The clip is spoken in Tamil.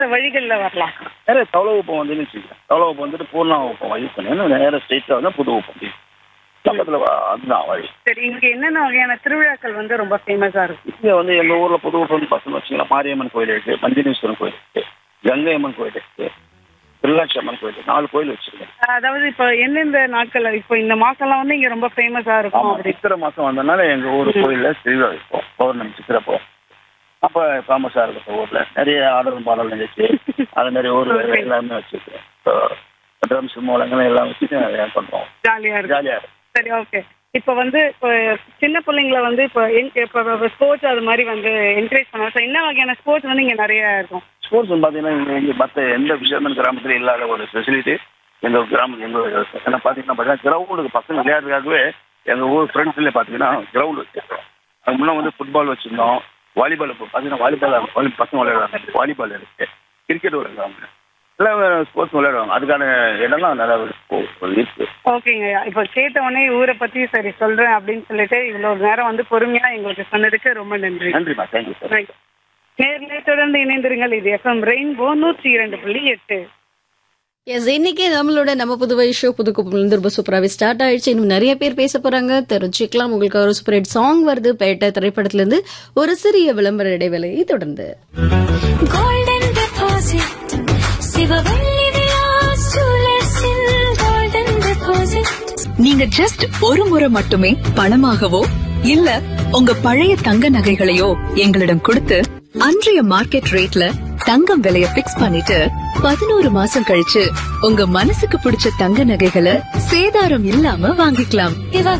வழிகள்ல வரலாம் நேரா தவள உப்பம் வந்துன்னு வச்சுக்கோங்க தவள உப்பம் வந்துட்டு பூர்ணா உப்பம் யூஸ் பண்ணி நேராக ஸ்ட்ரெயிட்டாக வந்து புது உப்பம் பக்கத்தில் அதுதான் வழி சரி இங்க என்னென்ன வகையான திருவிழாக்கள் வந்து ரொம்ப ஃபேமஸா இருக்கும் இங்கே வந்து எங்கள் ஊரில் புது உப்பம் பசங்க வச்சுக்கலாம் மாரியம்மன் கோயில் இருக்கு மஞ்சனேஸ்வரன் கோயில் இருக்கு கங்கை அம்மன் கோயில் இருக்கு திருலாட்சி அம்மன் கோயில் இருக்கு நாலு கோயில் வச்சிருக்கேன் அதாவது இப்போ எந்தெந்த நாட்கள் இப்போ இந்த மாசம்லாம் வந்து இங்க ரொம்ப ஃபேமஸா இருக்கும் ஆமாம் அப்படி சித்திரை மாதம் வந்ததுனால எங்கள் ஊர் கோயிலில் திருவிழா வைப்போம் பௌர்ணமி சித்திரை போ அப்போ ஃபேமஸாக இருக்கும் ஊரில் நிறைய ஆடலும் பாடல் நிகழ்ச்சி அது மாதிரி ஊர் எல்லாமே வச்சுருக்கேன் ட்ரம்ஸ் மூலங்கள் எல்லாம் வச்சுட்டு பண்ணுறோம் ஜாலியா இருக்கும் ஜாலியாக இருக்கும் சரி ஓகே இப்போ வந்து இப்போ சின்ன பிள்ளைங்கள வந்து இப்போ என்- இப்போ ஸ்போர்ட்ஸ் அது மாதிரி வந்து என்கரேஜ் பண்ணுவோம் ஸோ என்ன வகையான ஸ்போர்ட்ஸ் வந்து இங்க நிறைய இருக்கும் ஸ்போர்ட்ஸ் பார்த்தீங்கன்னா இங்கே இங்கே மற்ற எந்த விஷயமும் கிராமத்தில் இல்லாத ஒரு ஃபெசிலிட்டி எங்கள் கிராமம் எங்கள் ஏன்னா பார்த்தீங்கன்னா பார்த்தீங்கன்னா கிரவுண்டுக்கு பசங்க விளையாடுறதுக்காகவே எங்கள் ஊர் ஃப்ரெண்ட்ஸ்லேயே பார்த்தீங்கன்னா கிரவுண்ட் வச்சுருக்கோம் அது முன்னே வந்து ஃபுட்பால் வச்சுருந்தோம் வாலிபால் இப்போ பார்த்தீங்கன்னா வாலிபால் வாலி பசங்க விளையாடுறாங்க வாலிபால் இருக்கு கிரிக்கெட் விளையாடுறாங்க எல்லாம் ஸ்போர்ட்ஸ் விளையாடுவாங்க அதுக்கான இடம்லாம் நல்லா இருக்கு ஓகேங்க இப்போ கேட்ட உடனே ஊரை பத்தி சரி சொல்றேன் அப்படின்னு சொல்லிட்டு இவ்வளவு நேரம் வந்து பொறுமையா எங்களுக்கு சொன்னதுக்கு ரொம்ப நன்றி நன்றிம்மா தேங்க்யூ சார் Right. நேர்ல தொடர்ந்து இணைந்திருங்கள் இது எஃப்எம் ரெயின்போ நூற்றி இரண்டு புள்ளி எட்டு எஸ் இன்னைக்கு நம்மளோட நம்ம புதுவை ஷோ புதுக்குப்பிலிருந்து ரொம்ப சூப்பராகவே ஸ்டார்ட் ஆயிடுச்சு இன்னும் நிறைய பேர் பேச போறாங்க தெரிஞ்சுக்கலாம் உங்களுக்கு ஒரு சூப்பர் ஹிட் சாங் வருது பேட்ட திரைப்படத்துல இருந்து ஒரு சிறிய விளம்பர இடைவேளையை தொடர்ந்து golden deposit சிவவள்ளி விலாஸ் ஜுவல்லர்ஸின் golden deposit நீங்க ஜஸ்ட் ஒரு முறை மட்டுமே பணமாகவோ இல்ல உங்க பழைய தங்க நகைகளையோ எங்களிடம் கொடுத்து அன்றைய மார்க்கெட் ரேட்ல தங்கம் விலைய பிக்ஸ் பண்ணிட்டு பதினோரு மாசம் கழிச்சு உங்க மனசுக்கு பிடிச்ச தங்க நகைகளை சேதாரம் இல்லாம வாங்கிக்கலாம் இவ